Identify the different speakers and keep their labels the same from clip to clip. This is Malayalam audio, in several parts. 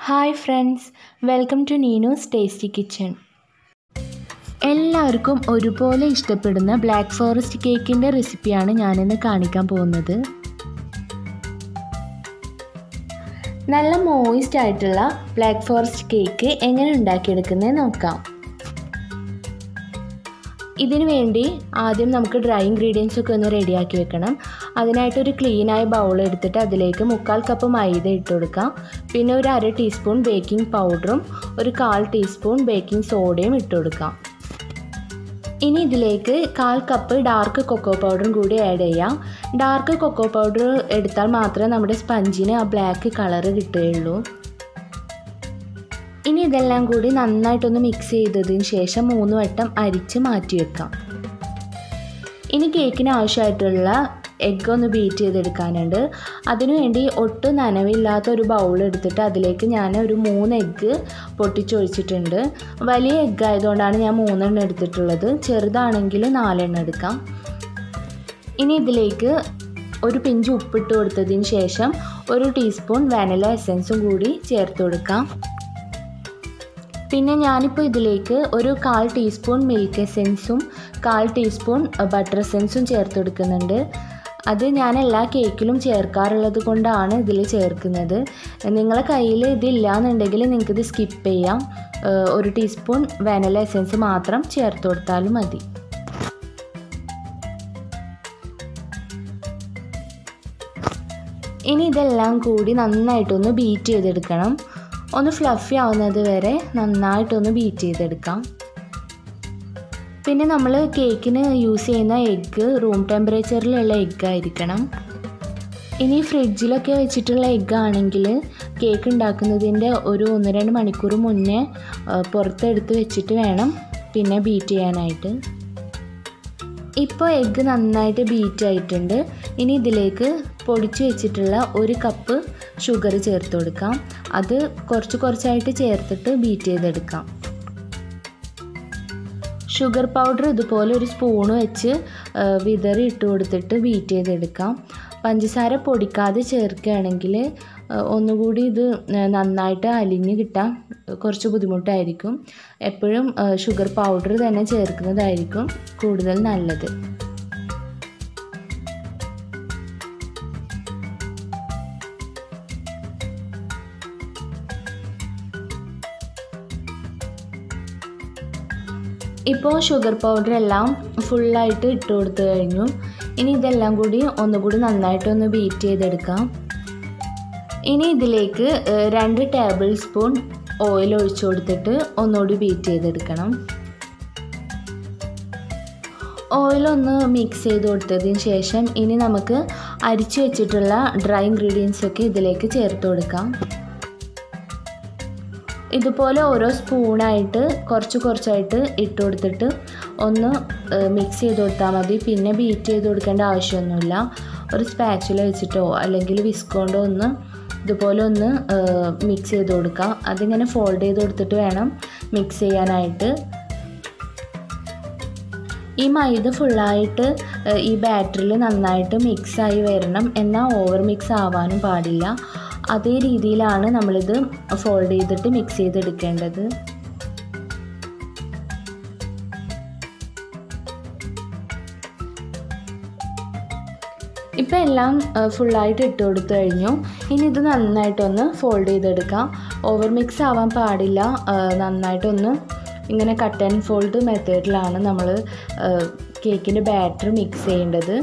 Speaker 1: hi friends welcome to Neenu's tasty kitchen എല്ലാവർക്കും ഒരുപോലെ ഇഷ്ടപ്പെടുന്ന ബ്ലാക്ക് ഫോറസ്റ്റ് കേക്കിൻ്റെ റെസിപ്പിയാണ് ഞാനിന്ന് കാണിക്കാൻ പോകുന്നത് നല്ല മോയിസ്റ്റ് ആയിട്ടുള്ള ബ്ലാക്ക് ഫോറസ്റ്റ് കേക്ക് എങ്ങനെ ഉണ്ടാക്കിയെടുക്കുന്നത് നോക്കാം ഇതിനു വേണ്ടി ആദ്യം നമുക്ക് ഡ്രൈ ഇൻഗ്രീഡിയൻസ് ഒക്കെ ഒന്ന് റെഡിയാക്കി വെക്കണം അതിനായിട്ടൊരു ക്ലീനായ ബൗൾ എടുത്തിട്ട് അതിലേക്ക് മുക്കാൽ കപ്പ് മൈദ ഇട്ട് കൊടുക്കാം പിന്നെ ഒരു അര ടീസ്പൂൺ ബേക്കിംഗ് പൗഡറും ഒരു കാൽ ടീസ്പൂൺ ബേക്കിംഗ് സോഡയും ഇട്ട് കൊടുക്കാം ഇനി ഇതിലേക്ക് കാൽ കപ്പ് ഡാർക്ക് കൊക്കോ പൗഡറും കൂടി ആഡ് ചെയ്യാം ഡാർക്ക് കൊക്കോ പൗഡർ എടുത്താൽ മാത്രമേ നമ്മുടെ സ്പഞ്ചിന് ആ ബ്ലാക്ക് കളറ് കിട്ടുകയുള്ളൂ ഇനി ഇതെല്ലാം കൂടി നന്നായിട്ടൊന്ന് മിക്സ് ചെയ്തതിന് ശേഷം മൂന്ന് വട്ടം അരിച്ച് മാറ്റി വെക്കാം ഇനി കേക്കിന് ആവശ്യമായിട്ടുള്ള എഗ്ഗ് ഒന്ന് ബീറ്റ് ചെയ്തെടുക്കാനുണ്ട് അതിനുവേണ്ടി ഒട്ടും നനവില്ലാത്ത ഒരു ബൗൾ എടുത്തിട്ട് അതിലേക്ക് ഞാൻ ഒരു മൂന്ന് എഗ്ഗ് പൊട്ടിച്ചൊഴിച്ചിട്ടുണ്ട് വലിയ എഗ്ഗ് ആയതുകൊണ്ടാണ് ഞാൻ മൂന്നെണ്ണം എടുത്തിട്ടുള്ളത് ചെറുതാണെങ്കിൽ നാലെണ്ണം എടുക്കാം ഇനി ഇതിലേക്ക് ഒരു പിഞ്ച് ഉപ്പിട്ട് കൊടുത്തതിന് ശേഷം ഒരു ടീസ്പൂൺ വാനില എസൻസും കൂടി ചേർത്ത് കൊടുക്കാം പിന്നെ ഞാനിപ്പോൾ ഇതിലേക്ക് ഒരു കാൽ ടീസ്പൂൺ മിൽക്ക് എസെൻസും കാൽ ടീസ്പൂൺ ബട്ടർ എസെൻസും ചേർത്ത് കൊടുക്കുന്നുണ്ട് അത് ഞാൻ എല്ലാ കേക്കിലും ചേർക്കാറുള്ളത് കൊണ്ടാണ് ഇതിൽ ചേർക്കുന്നത് നിങ്ങളെ കയ്യിൽ ഇതില്ല എന്നുണ്ടെങ്കിൽ നിങ്ങൾക്കിത് സ്കിപ്പ് ചെയ്യാം ഒരു ടീസ്പൂൺ വാനില എസെൻസ് മാത്രം ചേർത്ത് കൊടുത്താലും മതി ഇനി ഇതെല്ലാം കൂടി നന്നായിട്ടൊന്ന് ബീറ്റ് ചെയ്തെടുക്കണം ഒന്ന് ഫ്ലഫി ആവുന്നത് വരെ നന്നായിട്ടൊന്ന് ബീറ്റ് ചെയ്തെടുക്കാം പിന്നെ നമ്മൾ കേക്കിന് യൂസ് ചെയ്യുന്ന എഗ്ഗ് റൂം ടെമ്പറേച്ചറിലുള്ള എഗ്ഗ് ആയിരിക്കണം ഇനി ഫ്രിഡ്ജിലൊക്കെ വെച്ചിട്ടുള്ള എഗ്ഗ് ആണെങ്കിൽ കേക്ക് ഉണ്ടാക്കുന്നതിൻ്റെ ഒരു ഒന്ന് രണ്ട് മണിക്കൂർ മുന്നേ പുറത്തെടുത്ത് വെച്ചിട്ട് വേണം പിന്നെ ബീറ്റ് ചെയ്യാനായിട്ട് ഇപ്പോൾ എഗ്ഗ് നന്നായിട്ട് ബീറ്റ് ആയിട്ടുണ്ട് ഇനി ഇതിലേക്ക് പൊടിച്ച് വെച്ചിട്ടുള്ള ഒരു കപ്പ് ഷുഗർ ചേർത്ത് കൊടുക്കാം അത് കുറച്ച് കുറച്ചായിട്ട് ചേർത്തിട്ട് ബീറ്റ് ചെയ്തെടുക്കാം ഷുഗർ പൗഡർ ഇതുപോലെ ഒരു സ്പൂണ് വെച്ച് വിതറി ഇട്ട് കൊടുത്തിട്ട് ബീറ്റ് ചെയ്തെടുക്കാം പഞ്ചസാര പൊടിക്കാതെ ചേർക്കുകയാണെങ്കിൽ ഒന്നുകൂടി ഇത് നന്നായിട്ട് അലിഞ്ഞ് കിട്ടാൻ കുറച്ച് ബുദ്ധിമുട്ടായിരിക്കും എപ്പോഴും ഷുഗർ പൗഡർ തന്നെ ചേർക്കുന്നതായിരിക്കും കൂടുതൽ നല്ലത് ഇപ്പോൾ ഷുഗർ പൗഡർ എല്ലാം ഫുള്ളായിട്ട് ഇട്ട് കൊടുത്തു കഴിഞ്ഞു ഇനി ഇതെല്ലാം കൂടി ഒന്നുകൂടി നന്നായിട്ടൊന്ന് ബീറ്റ് ചെയ്തെടുക്കാം ഇനി ഇതിലേക്ക് രണ്ട് ടേബിൾ സ്പൂൺ ഓയിൽ ഒഴിച്ചു കൊടുത്തിട്ട് ഒന്നുകൂടി ബീറ്റ് ചെയ്തെടുക്കണം ഓയിലൊന്ന് മിക്സ് ചെയ്ത് കൊടുത്തതിന് ശേഷം ഇനി നമുക്ക് അരിച്ചു വെച്ചിട്ടുള്ള ഡ്രൈ ഇൻഗ്രീഡിയൻസ് ഒക്കെ ഇതിലേക്ക് ചേർത്ത് കൊടുക്കാം ഇതുപോലെ ഓരോ സ്പൂണായിട്ട് കുറച്ച് കുറച്ചായിട്ട് ഇട്ട് കൊടുത്തിട്ട് ഒന്ന് മിക്സ് ചെയ്ത് കൊടുത്താൽ മതി പിന്നെ ബീറ്റ് ചെയ്ത് കൊടുക്കേണ്ട ആവശ്യമൊന്നുമില്ല ഒരു സ്പാച്ചുല വെച്ചിട്ടോ അല്ലെങ്കിൽ വിസ്കോണ്ടോ ഒന്ന് ഇതുപോലെ ഒന്ന് മിക്സ് ചെയ്ത് കൊടുക്കുക അതിങ്ങനെ ഫോൾഡ് ചെയ്ത് കൊടുത്തിട്ട് വേണം മിക്സ് ചെയ്യാനായിട്ട് ഈ മൈദ ഫുള്ളായിട്ട് ഈ ബാറ്ററിൽ നന്നായിട്ട് മിക്സായി വരണം എന്നാൽ ഓവർ മിക്സ് ആവാനും പാടില്ല അതേ രീതിയിലാണ് നമ്മളിത് ഫോൾഡ് ചെയ്തിട്ട് മിക്സ് ചെയ്തെടുക്കേണ്ടത് ഇപ്പം എല്ലാം ഫുള്ളായിട്ട് ഇട്ട് കൊടുത്തു കഴിഞ്ഞു ഇനി ഇത് നന്നായിട്ടൊന്ന് ഫോൾഡ് ചെയ്തെടുക്കാം ഓവർ മിക്സ് ആവാൻ പാടില്ല നന്നായിട്ടൊന്ന് ഇങ്ങനെ കട്ട് ആൻഡ് ഫോൾഡ് മെത്തേഡിലാണ് നമ്മൾ കേക്കിൻ്റെ ബാറ്റർ മിക്സ് ചെയ്യേണ്ടത്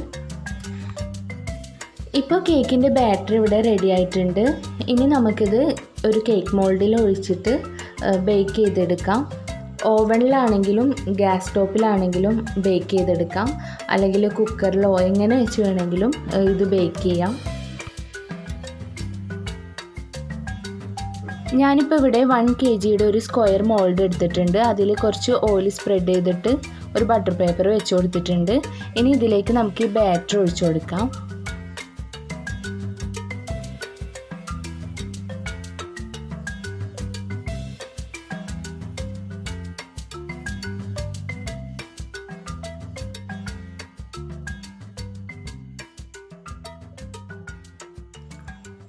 Speaker 1: ഇപ്പോൾ കേക്കിൻ്റെ ബാറ്റർ ഇവിടെ റെഡി ആയിട്ടുണ്ട് ഇനി നമുക്കിത് ഒരു കേക്ക് മോൾഡിൽ ഒഴിച്ചിട്ട് ബേക്ക് ചെയ്തെടുക്കാം ഓവനിലാണെങ്കിലും ഗ്യാസ് സ്റ്റോപ്പിലാണെങ്കിലും ബേക്ക് ചെയ്തെടുക്കാം അല്ലെങ്കിൽ കുക്കറിലോ എങ്ങനെ വെച്ച് വേണമെങ്കിലും ഇത് ബേക്ക് ചെയ്യാം ഞാനിപ്പോൾ ഇവിടെ വൺ കെ ജിയുടെ ഒരു സ്ക്വയർ മോൾഡ് എടുത്തിട്ടുണ്ട് അതിൽ കുറച്ച് ഓയിൽ സ്പ്രെഡ് ചെയ്തിട്ട് ഒരു ബട്ടർ പേപ്പർ വെച്ച് കൊടുത്തിട്ടുണ്ട് ഇനി ഇതിലേക്ക് നമുക്ക് ഈ ബാറ്റർ ഒഴിച്ചു കൊടുക്കാം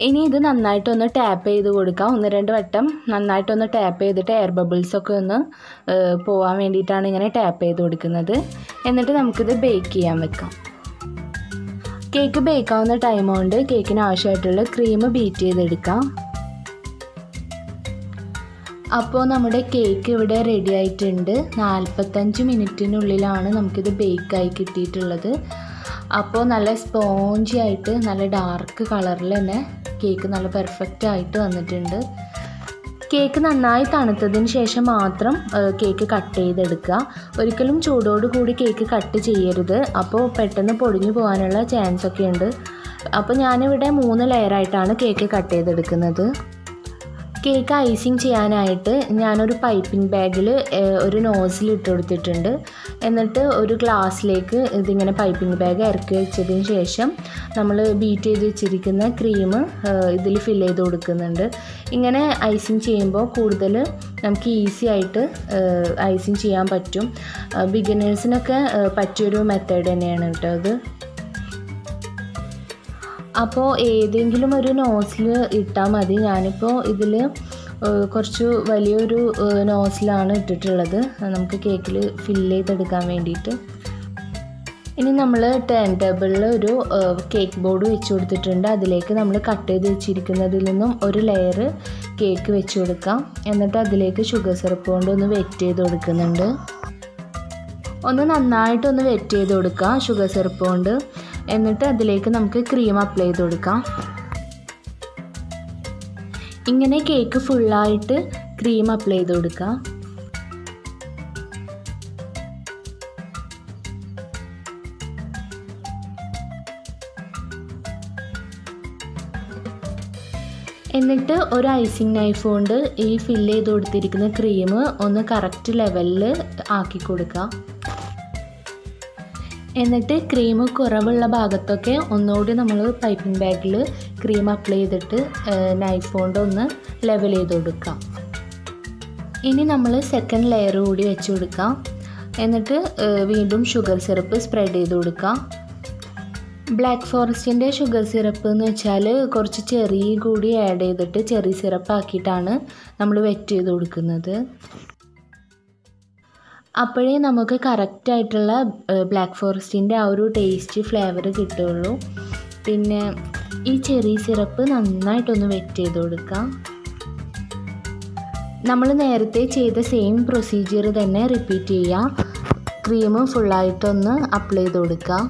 Speaker 1: ഇനി ഇത് നന്നായിട്ടൊന്ന് ടാപ്പ് ചെയ്ത് കൊടുക്കാം ഒന്ന് രണ്ട് വട്ടം നന്നായിട്ടൊന്ന് ടാപ്പ് ചെയ്തിട്ട് എയർ ബബിൾസ് ഒക്കെ ഒന്ന് ഏഹ്, പോവാൻ വേണ്ടിയിട്ടാണ് ഇങ്ങനെ ടാപ്പ് ചെയ്ത് കൊടുക്കുന്നത് എന്നിട്ട് നമുക്കിത് ബേക്ക് ചെയ്യാൻ വെക്കാം കേക്ക് ബേക്ക് ആവുന്ന ടൈം കൊണ്ട് കേക്കിന് ആവശ്യമായിട്ടുള്ള ക്രീം ബീറ്റ് ചെയ്തെടുക്കാം അപ്പോൾ നമ്മുടെ കേക്ക് ഇവിടെ റെഡി ആയിട്ടുണ്ട് നാൽപ്പത്തഞ്ച് മിനിറ്റിനുള്ളിലാണ് നമുക്കിത് ബേക്കായി കിട്ടിയിട്ടുള്ളത് അപ്പോൾ നല്ല സ്പോഞ്ചി ആയിട്ട് നല്ല ഡാർക്ക് കളറിൽ തന്നെ കേക്ക് നല്ല പെർഫെക്റ്റ് ആയിട്ട് വന്നിട്ടുണ്ട് കേക്ക് നന്നായി തണുത്തതിന് ശേഷം മാത്രം ഏഹ്, കേക്ക് കട്ട് ചെയ്തെടുക്കുക ഒരിക്കലും ചൂടോട് കൂടി കേക്ക് കട്ട് ചെയ്യരുത് അപ്പോൾ പെട്ടെന്ന് പൊടിഞ്ഞു പോകാനുള്ള ചാൻസ് ഒക്കെ ഉണ്ട് അപ്പോൾ ഞാനിവിടെ മൂന്ന് ലെയറായിട്ടാണ് കേക്ക് കട്ട് ചെയ്തെടുക്കുന്നത് കേക്ക് ഐസിങ് ചെയ്യാനായിട്ട് ഞാനൊരു പൈപ്പിംഗ് ബാഗിൽ ഒരു നോസിൽ ഇട്ട് കൊടുത്തിട്ടുണ്ട് എന്നിട്ട് ഒരു ഗ്ലാസ്സിലേക്ക് ഇതിങ്ങനെ പൈപ്പിംഗ് ബാഗ് ഇറക്കി വെച്ചതിന് ശേഷം നമ്മൾ ബീറ്റ് ചെയ്ത് വെച്ചിരിക്കുന്ന ക്രീം ഇതിൽ ഫില്ല് ചെയ്ത് കൊടുക്കുന്നുണ്ട് ഇങ്ങനെ ഐസിങ് ചെയ്യുമ്പോൾ കൂടുതൽ നമുക്ക് ഈസി ആയിട്ട് ഐസിങ് ചെയ്യാൻ പറ്റും ബിഗിനേഴ്സിനൊക്കെ പറ്റിയൊരു മെത്തേഡ് തന്നെയാണ് കേട്ടോ അത് അപ്പോൾ ഏതെങ്കിലും ഒരു നോസിൽ ഇട്ടാൽ മതി ഞാനിപ്പോൾ ഇതിൽ കുറച്ച് വലിയൊരു നോസിലാണ് ഇട്ടിട്ടുള്ളത് നമുക്ക് കേക്കിൽ ഫില്ല് ചെയ്തെടുക്കാൻ വേണ്ടിയിട്ട് ഇനി നമ്മൾ ടേൺ ടേബിളിൽ ഒരു കേക്ക് ബോർഡ് വെച്ച് കൊടുത്തിട്ടുണ്ട് അതിലേക്ക് നമ്മൾ കട്ട് ചെയ്ത് വെച്ചിരിക്കുന്നതിൽ നിന്നും ഒരു ലെയർ കേക്ക് വെച്ച് കൊടുക്കാം എന്നിട്ട് അതിലേക്ക് ഷുഗർ സിറപ്പ് കൊണ്ട് ഒന്ന് വെറ്റ് ചെയ്ത് കൊടുക്കുന്നുണ്ട് ഒന്ന് നന്നായിട്ടൊന്ന് വെറ്റ് ചെയ്ത് കൊടുക്കാം ഷുഗർ സിറപ്പ് കൊണ്ട് എന്നിട്ട് അതിലേക്ക് നമുക്ക് ക്രീം അപ്ലൈ ചെയ്ത് കൊടുക്കാം ഇങ്ങനെ കേക്ക് ഫുള്ളായിട്ട് ക്രീം അപ്ലൈ ചെയ്ത് കൊടുക്കാം എന്നിട്ട് ഒരു ഐസിങ് നൈഫ് കൊണ്ട് ഈ ഫില്ല് ചെയ്ത് കൊടുത്തിരിക്കുന്ന ക്രീം ഒന്ന് കറക്റ്റ് ലെവലിൽ ആക്കി കൊടുക്കുക എന്നിട്ട് ക്രീം കുറവുള്ള ഭാഗത്തൊക്കെ ഒന്നുകൂടി നമ്മൾ പൈപ്പിംഗ് ബാഗിൽ ക്രീം അപ്ലൈ ചെയ്തിട്ട് നൈഫ് കൊണ്ട് ഒന്ന് ലെവൽ ചെയ്ത് കൊടുക്കാം ഇനി നമ്മൾ സെക്കൻഡ് ലെയർ കൂടി വെച്ച് കൊടുക്കാം എന്നിട്ട് ഏഹ്, വീണ്ടും ഷുഗർ സിറപ്പ് സ്പ്രെഡ് ചെയ്ത് കൊടുക്കാം ബ്ലാക്ക് ഫോറസ്റ്റിൻ്റെ ഷുഗർ സിറപ്പ് എന്ന് വെച്ചാൽ കുറച്ച് ചെറി കൂടി ആഡ് ചെയ്തിട്ട് ചെറി സിറപ്പ് ആക്കിയിട്ടാണ് നമ്മൾ വെറ്റ് ചെയ്ത് കൊടുക്കുന്നത് അപ്പോഴേ നമുക്ക് കറക്റ്റായിട്ടുള്ള ബ്ലാക്ക് ഫോറസ്റ്റിൻ്റെ ആ ഒരു ടേസ്റ്റ് ഫ്ലേവർ കിട്ടുള്ളൂ പിന്നെ ഈ ചെറി സിറപ്പ് നന്നായിട്ടൊന്ന് വെറ്റ് ചെയ്ത് കൊടുക്കാം നമ്മൾ നേരത്തെ ചെയ്ത സെയിം പ്രൊസീജിയർ തന്നെ റിപ്പീറ്റ് ചെയ്യാം ക്രീം ഫുള്ളായിട്ടൊന്ന് അപ്ലൈ ചെയ്ത് കൊടുക്കാം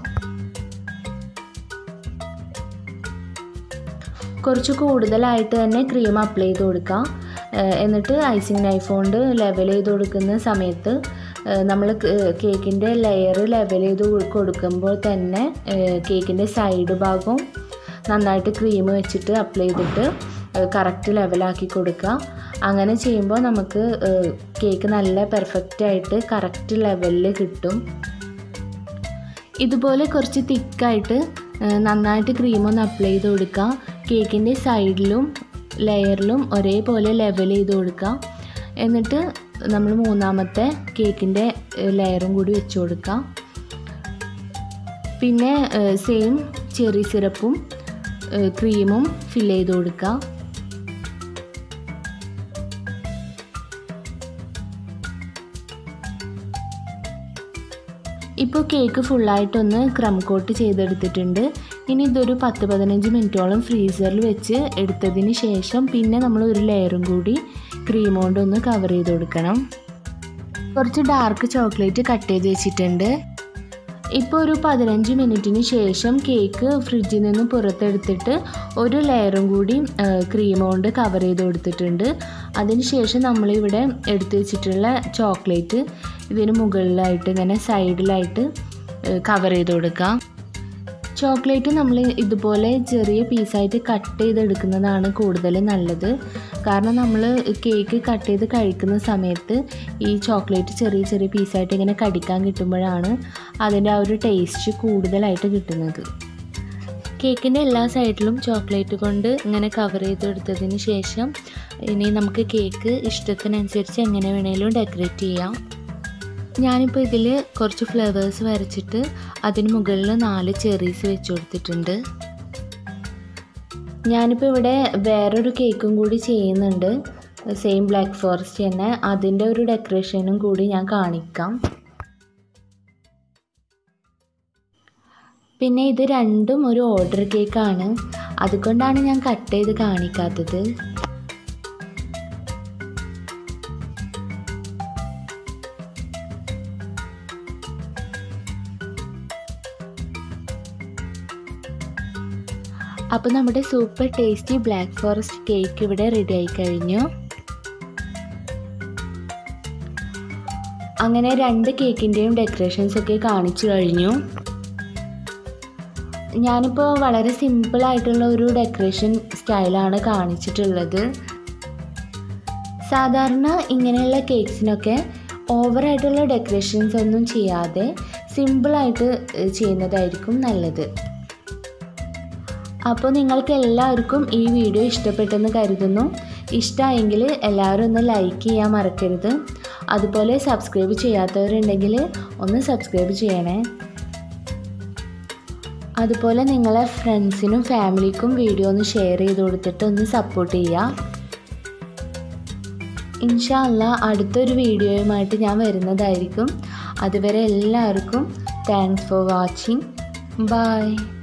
Speaker 1: കുറച്ച് കൂടുതലായിട്ട് തന്നെ ക്രീം അപ്ലൈ ചെയ്ത് കൊടുക്കാം ഏഹ് എന്നിട്ട് ഐസിങ് നൈഫ് കൊണ്ട് ലെവൽ ചെയ്ത് കൊടുക്കുന്ന സമയത്ത് നമ്മൾ കേക്കിൻ്റെ ലെയർ ലെവൽ ചെയ്ത് കൊ- കൊടുക്കുമ്പോൾ തന്നെ കേക്കിൻ്റെ സൈഡ് ഭാഗവും നന്നായിട്ട് ക്രീം വെച്ചിട്ട് അപ്ലൈ ചെയ്തിട്ട് കറക്റ്റ് ലെവലാക്കി കൊടുക്കുക അങ്ങനെ ചെയ്യുമ്പോൾ നമുക്ക് കേക്ക് നല്ല പെർഫെക്റ്റ് ആയിട്ട് കറക്റ്റ് ലെവലിൽ കിട്ടും ഇതുപോലെ കുറച്ച് തിക്കായിട്ട് നന്നായിട്ട് ക്രീം ഒന്ന് അപ്ലൈ ചെയ്ത് കൊടുക്കുക കേക്കിൻ്റെ സൈഡിലും ലെയറിലും ഒരേപോലെ ലെവൽ ചെയ്ത് കൊടുക്കുക എന്നിട്ട് നമ്മൾ മൂന്നാമത്തെ കേക്കിൻ്റെ ലെയറും കൂടി വെച്ച് കൊടുക്കുക പിന്നെ സെയിം ചെറി സിറപ്പും ക്രീമും ഫില്ല് ചെയ്ത് കൊടുക്കുക ഇപ്പോൾ കേക്ക് ഫുള്ളായിട്ടൊന്ന് ക്രം കോട്ട് ചെയ്തെടുത്തിട്ടുണ്ട് ഇനി ഇതൊരു പത്ത് പതിനഞ്ച് മിനിറ്റോളം ഫ്രീസറിൽ വെച്ച് എടുത്തതിന് ശേഷം പിന്നെ നമ്മൾ ഒരു ലെയറും കൂടി ക്രീം കൊണ്ടൊന്ന് കവർ ചെയ്ത് കൊടുക്കണം കുറച്ച് ഡാർക്ക് ചോക്ലേറ്റ് കട്ട് ചെയ്ത് വെച്ചിട്ടുണ്ട് ഇപ്പോൾ ഒരു പതിനഞ്ച് മിനിറ്റിന് ശേഷം കേക്ക് ഫ്രിഡ്ജിൽ നിന്ന് പുറത്തെടുത്തിട്ട് ഒരു ലെയറും കൂടി ക്രീം കൊണ്ട് കവർ ചെയ്ത് കൊടുത്തിട്ടുണ്ട് അതിനുശേഷം നമ്മളിവിടെ എടുത്തു വെച്ചിട്ടുള്ള ചോക്ലേറ്റ് ഇതിന് മുകളിലായിട്ട് ഇങ്ങനെ സൈഡിലായിട്ട് കവർ ചെയ്ത് കൊടുക്കാം ചോക്ലേറ്റ് നമ്മൾ ഇതുപോലെ ചെറിയ പീസായിട്ട് കട്ട് ചെയ്തെടുക്കുന്നതാണ് കൂടുതൽ നല്ലത് കാരണം നമ്മൾ കേക്ക് കട്ട് ചെയ്ത് കഴിക്കുന്ന സമയത്ത് ഈ ചോക്ലേറ്റ് ചെറിയ ചെറിയ പീസായിട്ട് ഇങ്ങനെ കടിക്കാൻ കിട്ടുമ്പോഴാണ് അതിൻ്റെ ആ ഒരു ടേസ്റ്റ് കൂടുതലായിട്ട് കിട്ടുന്നത് കേക്കിൻ്റെ എല്ലാ സൈഡിലും ചോക്ലേറ്റ് കൊണ്ട് ഇങ്ങനെ കവർ ചെയ്തെടുത്തതിന് ശേഷം ഇനി നമുക്ക് കേക്ക് ഇഷ്ടത്തിനനുസരിച്ച് എങ്ങനെ വേണേലും ഡെക്കറേറ്റ് ചെയ്യാം ഞാനിപ്പോൾ ഇതിൽ കുറച്ച് ഫ്ലവേഴ്സ് വരച്ചിട്ട് അതിന് മുകളിൽ നാല് ചെറീസ് വെച്ച് കൊടുത്തിട്ടുണ്ട് ഞാനിപ്പോൾ ഇവിടെ വേറൊരു കേക്കും കൂടി ചെയ്യുന്നുണ്ട് സെയിം ബ്ലാക്ക് ഫോറസ്റ്റ് തന്നെ അതിൻ്റെ ഒരു ഡെക്കറേഷനും കൂടി ഞാൻ കാണിക്കാം പിന്നെ ഇത് രണ്ടും ഒരു ഓർഡർ കേക്കാണ് അതുകൊണ്ടാണ് ഞാൻ കട്ട് ചെയ്ത് കാണിക്കാത്തത് അപ്പോൾ നമ്മുടെ super tasty black forest cake ഇവിടെ റെഡി ആയി കഴിഞ്ഞു അങ്ങനെ രണ്ട് കേക്കിൻ്റെയും ഡെക്കറേഷൻസ് ഒക്കെ കാണിച്ചു കഴിഞ്ഞു ഞാനിപ്പോൾ വളരെ സിമ്പിളായിട്ടുള്ള ഒരു ഡെക്കറേഷൻ സ്റ്റൈലാണ് കാണിച്ചിട്ടുള്ളത് സാധാരണ ഇങ്ങനെയുള്ള കേക്ക്സിനൊക്കെ ഓവറായിട്ടുള്ള ഡെക്കറേഷൻസ് ഒന്നും ചെയ്യാതെ സിമ്പിളായിട്ട് ചെയ്യുന്നതായിരിക്കും നല്ലത് അപ്പോൾ നിങ്ങൾക്ക് എല്ലാവർക്കും ഈ വീഡിയോ ഇഷ്ടപ്പെട്ടെന്ന് കരുതുന്നു ഇഷ്ടമായെങ്കിൽ എല്ലാവരും ഒന്ന് ലൈക്ക് ചെയ്യാൻ മറക്കരുത് അതുപോലെ സബ്സ്ക്രൈബ് ചെയ്യാത്തവരുണ്ടെങ്കിൽ ഒന്ന് സബ്സ്ക്രൈബ് ചെയ്യണേ അതുപോലെ നിങ്ങളെ ഫ്രണ്ട്സിനും ഫാമിലിക്കും വീഡിയോ ഒന്ന് ഷെയർ ചെയ്ത് കൊടുത്തിട്ട് ഒന്ന് സപ്പോർട്ട് ചെയ്യുക ഇൻഷാ അല്ല അടുത്തൊരു വീഡിയോയുമായിട്ട് ഞാൻ വരുന്നതായിരിക്കും അതുവരെ എല്ലാവർക്കും താങ്ക്സ് ഫോർ വാച്ചിങ് ബൈ